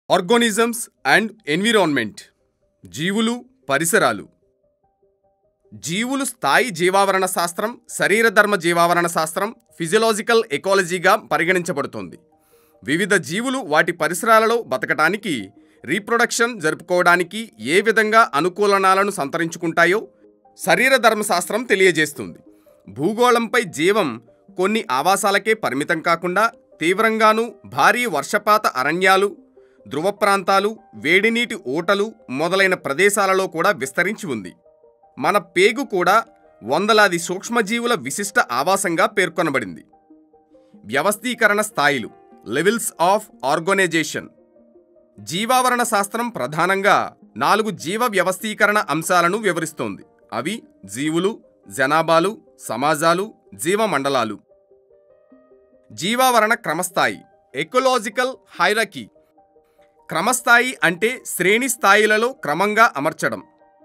organisms and environment జీవులు పరిసరాలు జీవులు స్థాయి జీవావరణ శాస్త్రం శరీరధర్మ జీవావరణ శాస్త్రం ఫిజియలాజికల్ ఎకాలజీగా పరిగణించబడుతుంది వివిధ జీవులు వాటి పరిసరాలలో బతకటానికి రీప్రొడక్షన్ జరుపుకోవడానికి ఏ విధంగా అనుకూలనాలను సంతరించుకుంటాయో శరీర ధర్మశాస్త్రం తెలియజేస్తుంది భూగోళంపై జీవం కొన్ని ఆవాసాలకే పరిమితం కాకుండా తీవ్రంగాను భారీ వర్షపాత అరణ్యాలు ధృవ ప్రాంతాలు వేడినీటి ఊటలు మొదలైన ప్రదేశాలలో కూడా విస్తరించి ఉంది మన పేగు కూడా వందలాది సూక్ష్మజీవుల విశిష్ట ఆవాసంగా పేర్కొనబడింది వ్యవస్థీకరణ స్థాయిలు లెవెల్స్ ఆఫ్ ఆర్గనైజేషన్ జీవావరణ శాస్త్రం ప్రధానంగా నాలుగు జీవ వ్యవస్థీకరణ అంశాలను వివరిస్తోంది అవి జీవులు జనాభాలు సమాజాలు జీవమండలాలు జీవావరణ క్రమస్థాయి ఎకలాజికల్ హైరకీ క్రమస్థాయి అంటే శ్రేణి స్థాయిలలో క్రమంగా అమర్చడం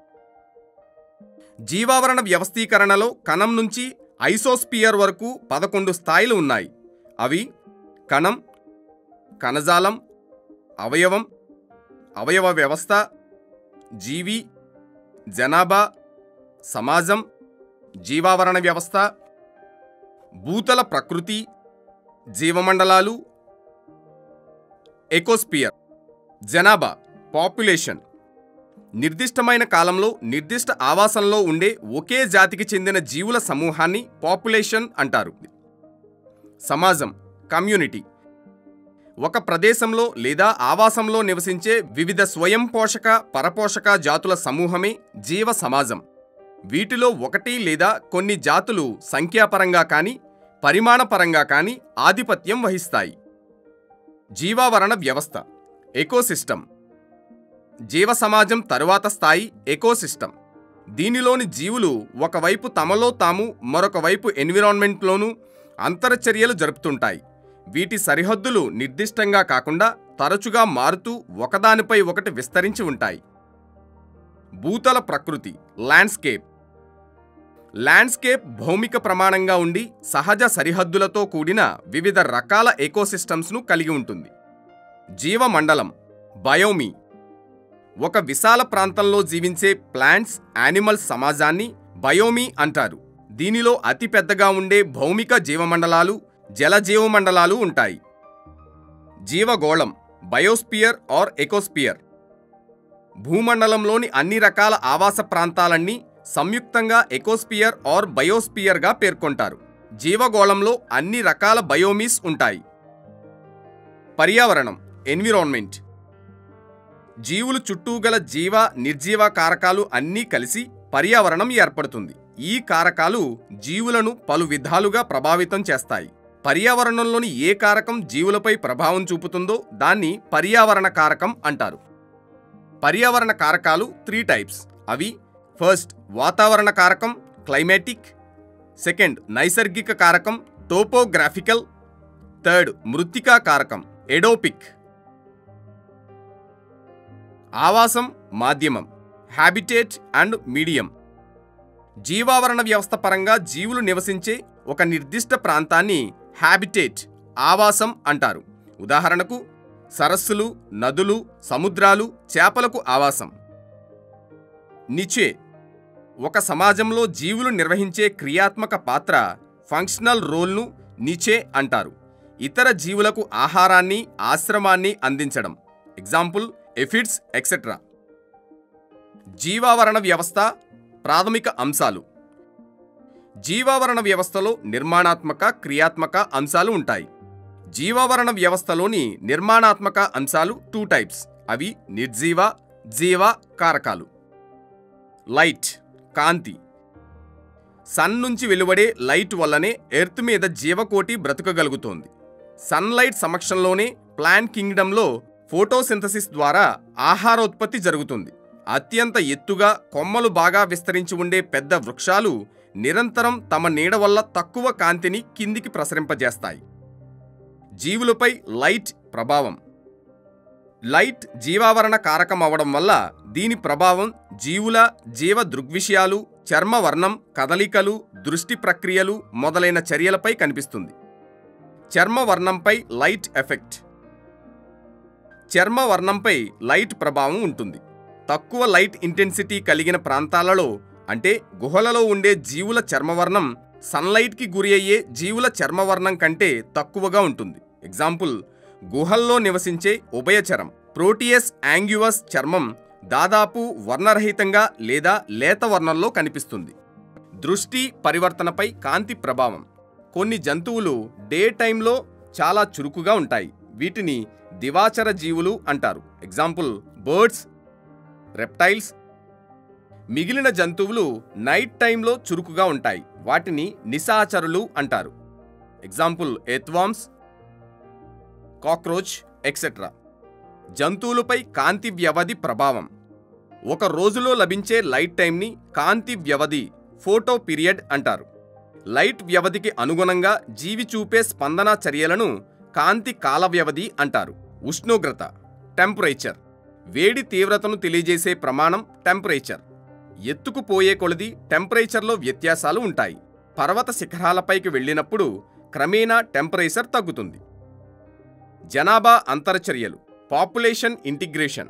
జీవావరణ వ్యవస్థీకరణలో కణం నుంచి ఐసోస్పియర్ వరకు పదకొండు స్థాయిలు ఉన్నాయి అవి కణం కణజాలం అవయవం అవయవ వ్యవస్థ జీవి జనాభా సమాజం జీవావరణ వ్యవస్థ భూతల ప్రకృతి జీవమండలాలు ఎకోస్పియర్ జనాభా పాపులేషన్ నిర్దిష్టమైన కాలంలో నిర్దిష్ట ఆవాసంలో ఉండే ఒకే జాతికి చెందిన జీవుల సమూహాన్ని పాపులేషన్ అంటారు సమాజం కమ్యూనిటీ ఒక ప్రదేశంలో లేదా ఆవాసంలో నివసించే వివిధ స్వయం పోషక పరపోషక జాతుల సమూహమే జీవ సమాజం వీటిలో ఒకటి లేదా కొన్ని జాతులు సంఖ్యాపరంగా కానీ పరిమాణపరంగా కానీ ఆధిపత్యం వహిస్తాయి జీవావరణ వ్యవస్థ ఎకోసిస్టమ్ జీవ సమాజం తరువాత స్థాయి ఎకోసిస్టమ్ దీనిలోని జీవులు ఒకవైపు తమలో తాము మరొక వైపు ఎన్విరాన్మెంట్లోనూ అంతరచర్యలు జరుపుతుంటాయి వీటి సరిహద్దులు నిర్దిష్టంగా కాకుండా తరచుగా మారుతూ ఒకదానిపై ఒకటి విస్తరించి ఉంటాయి భూతల ప్రకృతి ల్యాండ్స్కేప్ ల్యాండ్స్కేప్ భౌమిక ప్రమాణంగా ఉండి సహజ సరిహద్దులతో కూడిన వివిధ రకాల ఎకోసిస్టమ్స్ను కలిగి ఉంటుంది జీవమండలం బయోమీ ఒక విశాల ప్రాంతంలో జీవించే ప్లాంట్స్ యానిమల్స్ సమాజాన్ని బయోమీ అంటారు దీనిలో అతి పెద్దగా ఉండే భౌమిక జీవమండలాలు జల జీవమండలాలు ఉంటాయి జీవగోళం బయోస్పియర్ ఆర్ ఎకోస్పియర్ భూమండలంలోని అన్ని రకాల ఆవాస ప్రాంతాలన్నీ సంయుక్తంగా ఎకోస్పియర్ ఆర్ బయోస్పియర్గా పేర్కొంటారు జీవగోళంలో అన్ని రకాల బయోమీస్ ఉంటాయి పర్యావరణం ఎన్విరాన్మెంట్ జీవులు చుట్టూ గల జీవ నిర్జీవ కారకాలు అన్నీ కలిసి పర్యావరణం ఏర్పడుతుంది ఈ కారకాలు జీవులను పలు విధాలుగా ప్రభావితం చేస్తాయి పర్యావరణంలోని ఏ కారకం జీవులపై ప్రభావం చూపుతుందో దాన్ని పర్యావరణ కారకం అంటారు పర్యావరణ కారకాలు త్రీ టైప్స్ అవి ఫస్ట్ వాతావరణ కారకం క్లైమాటిక్ సెకండ్ నైసర్గిక కారకం టోపోగ్రాఫికల్ థర్డ్ మృత్తికా కారకం ఎడోపిక్ ఆవాసం మాధ్యమం హ్యాబిటేట్ అండ్ మీడియం జీవావరణ వ్యవస్థ పరంగా జీవులు నివసించే ఒక నిర్దిష్ట ప్రాంతాన్ని హ్యాబిటేట్ ఆవాసం అంటారు ఉదాహరణకు సరస్సులు నదులు సముద్రాలు చేపలకు ఆవాసం నిచే ఒక సమాజంలో జీవులు నిర్వహించే క్రియాత్మక పాత్ర ఫంక్షనల్ రోల్ను నిచే అంటారు ఇతర జీవులకు ఆహారాన్ని ఆశ్రమాన్ని అందించడం ఎగ్జాంపుల్ ఎఫిడ్స్ ఎక్సెట్రా జీవావరణ వ్యవస్థ ప్రాథమిక అంశాలు జీవావరణ వ్యవస్థలో నిర్మాణాత్మక క్రియాత్మక అంశాలు ఉంటాయి జీవావరణ వ్యవస్థలోని నిర్మాణాత్మక అంశాలు టూ టైప్స్ అవి నిర్జీవ జీవ కారకాలు లైట్ కాంతి సన్ నుంచి వెలువడే లైట్ వల్లనే ఎర్త్ మీద జీవకోటి బ్రతకగలుగుతోంది సన్లైట్ సమక్షంలోనే ప్లాంట్ కింగ్డంలో ఫోటోసింథసిస్ ద్వారా ఆహారోత్పత్తి జరుగుతుంది అత్యంత ఎత్తుగా కొమ్మలు బాగా విస్తరించి ఉండే పెద్ద వృక్షాలు నిరంతరం తమ నీడ వల్ల తక్కువ కాంతిని కిందికి ప్రసరింపజేస్తాయి జీవులపై లైట్ ప్రభావం లైట్ జీవావరణ కారకం అవడం వల్ల దీని ప్రభావం జీవుల జీవ దృగ్విషయాలు చర్మ వర్ణం కదలికలు దృష్టి ప్రక్రియలు మొదలైన చర్యలపై కనిపిస్తుంది చర్మ వర్ణంపై లైట్ ఎఫెక్ట్ చర్మ వర్ణంపై లైట్ ప్రభావం ఉంటుంది తక్కువ లైట్ ఇంటెన్సిటీ కలిగిన ప్రాంతాలలో అంటే గుహలలో ఉండే జీవుల చర్మవర్ణం సన్లైట్కి గురి అయ్యే జీవుల చర్మవర్ణం కంటే తక్కువగా ఉంటుంది ఎగ్జాంపుల్ గుహల్లో నివసించే ఉభయచరం ప్రోటియస్ యాంగ్యువస్ చర్మం దాదాపు వర్ణరహితంగా లేదా లేత వర్ణంలో కనిపిస్తుంది దృష్టి పరివర్తనపై కాంతి ప్రభావం కొన్ని జంతువులు డే టైంలో చాలా చురుకుగా ఉంటాయి వీటిని దివాచర జీవులు అంటారు ఎగ్జాంపుల్ బర్డ్స్ రెప్టైల్స్ మిగిలిన జంతువులు నైట్ టైంలో చురుకుగా ఉంటాయి వాటిని నిశాచరులు అంటారు ఎగ్జాంపుల్ ఎత్వామ్స్ కాక్రోచ్ ఎక్సెట్రా జంతువులపై కాంతి వ్యవధి ప్రభావం ఒక రోజులో లభించే లైట్ టైంని కాంతి వ్యవధి ఫోటో పీరియడ్ అంటారు లైట్ వ్యవధికి అనుగుణంగా జీవి చూపే స్పందన చర్యలను కాంతి కాల వ్యవధి అంటారు ఉష్ణోగ్రత టెంపరేచర్ వేడి తీవ్రతను తెలియజేసే ప్రమాణం టెంపరేచర్ ఎత్తుకు పోయే కొలది టెంపరేచర్లో వ్యత్యాసాలు ఉంటాయి పర్వత శిఖరాలపైకి వెళ్ళినప్పుడు క్రమేణా టెంపరేచర్ తగ్గుతుంది జనాభా అంతరచర్యలు పాపులేషన్ ఇంటిగ్రేషన్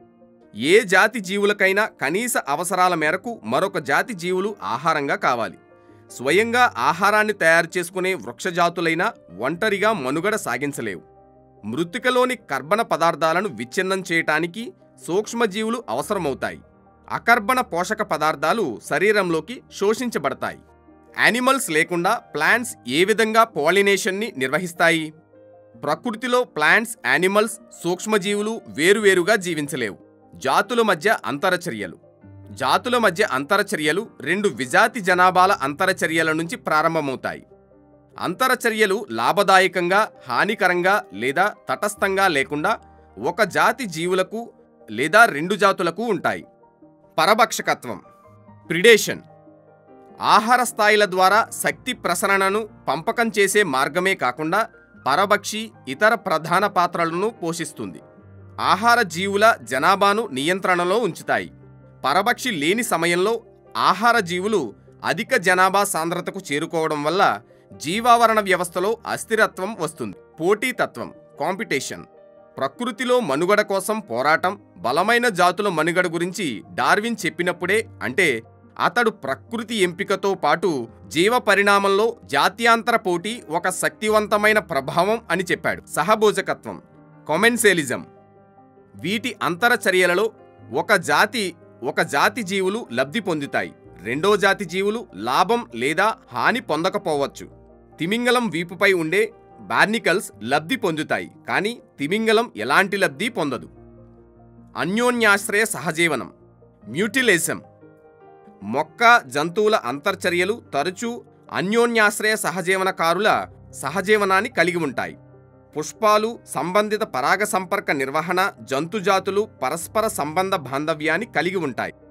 ఏ జాతి జీవులకైనా కనీస అవసరాల మేరకు మరొక జాతి జీవులు ఆహారంగా కావాలి స్వయంగా ఆహారాన్ని తయారు చేసుకునే వృక్షజాతులైన ఒంటరిగా మనుగడ సాగించలేవు మృత్తికలోని కర్బన పదార్థాలను విచ్ఛిన్నం చేయటానికి సూక్ష్మజీవులు అవసరమవుతాయి అకర్బన పోషక పదార్థాలు శరీరంలోకి శోషించబడతాయి యానిమల్స్ లేకుండా ప్లాంట్స్ ఏ విధంగా పాలినేషన్ని నిర్వహిస్తాయి ప్రకృతిలో ప్లాంట్స్ యానిమల్స్ సూక్ష్మజీవులు వేరువేరుగా జీవించలేవు జాతుల మధ్య అంతరచర్యలు జాతుల మధ్య అంతరచర్యలు రెండు విజాతి జనాభాల అంతరచర్యల నుంచి ప్రారంభమవుతాయి అంతరచర్యలు లాభదాయకంగా హానికరంగా లేదా తటస్థంగా లేకుండా ఒక జాతి జీవులకు లేదా రెండు జాతులకు ఉంటాయి పరభక్షకత్వం ప్రిడేషన్ ఆహార స్థాయిల ద్వారా శక్తి ప్రసరణను పంపకం చేసే మార్గమే కాకుండా పరభక్షి ఇతర ప్రధాన పాత్రలను పోషిస్తుంది ఆహార జీవుల జనాభాను నియంత్రణలో ఉంచుతాయి పరభక్షి లేని సమయంలో ఆహార జీవులు అధిక జనాభా సాంద్రతకు చేరుకోవడం వల్ల జీవావరణ వ్యవస్థలో అస్థిరత్వం వస్తుంది పోటీతత్వం కాంపిటీషన్ ప్రకృతిలో మనుగడ కోసం పోరాటం బలమైన జాతుల మనుగడ గురించి డార్విన్ చెప్పినప్పుడే అంటే అతడు ప్రకృతి ఎంపికతో పాటు జీవ పరిణామంలో జాత్యాంతర పోటీ ఒక శక్తివంతమైన ప్రభావం అని చెప్పాడు సహభోజకత్వం కొమెన్సేలిజం వీటి అంతర చర్యలలో ఒక జాతి ఒక జాతి జీవులు లబ్ధి పొందుతాయి రెండో జాతి జీవులు లాభం లేదా హాని పొందకపోవచ్చు తిమింగలం వీపుపై ఉండే బార్నికల్స్ లబ్ధి పొందుతాయి కానీ తిమింగలం ఎలాంటి లబ్ధి పొందదు అన్యోన్యాశ్రయ సహజీవనం మ్యూటిలేసం మొక్క జంతువుల అంతర్చర్యలు తరచూ అన్యోన్యాశ్రయ సహజీవనకారుల సహజీవనాన్ని కలిగి ఉంటాయి పుష్పాలు సంబంధిత పరాగ సంపర్క నిర్వహణ జంతుజాతులు పరస్పర సంబంధ బాంధవ్యాన్ని కలిగి ఉంటాయి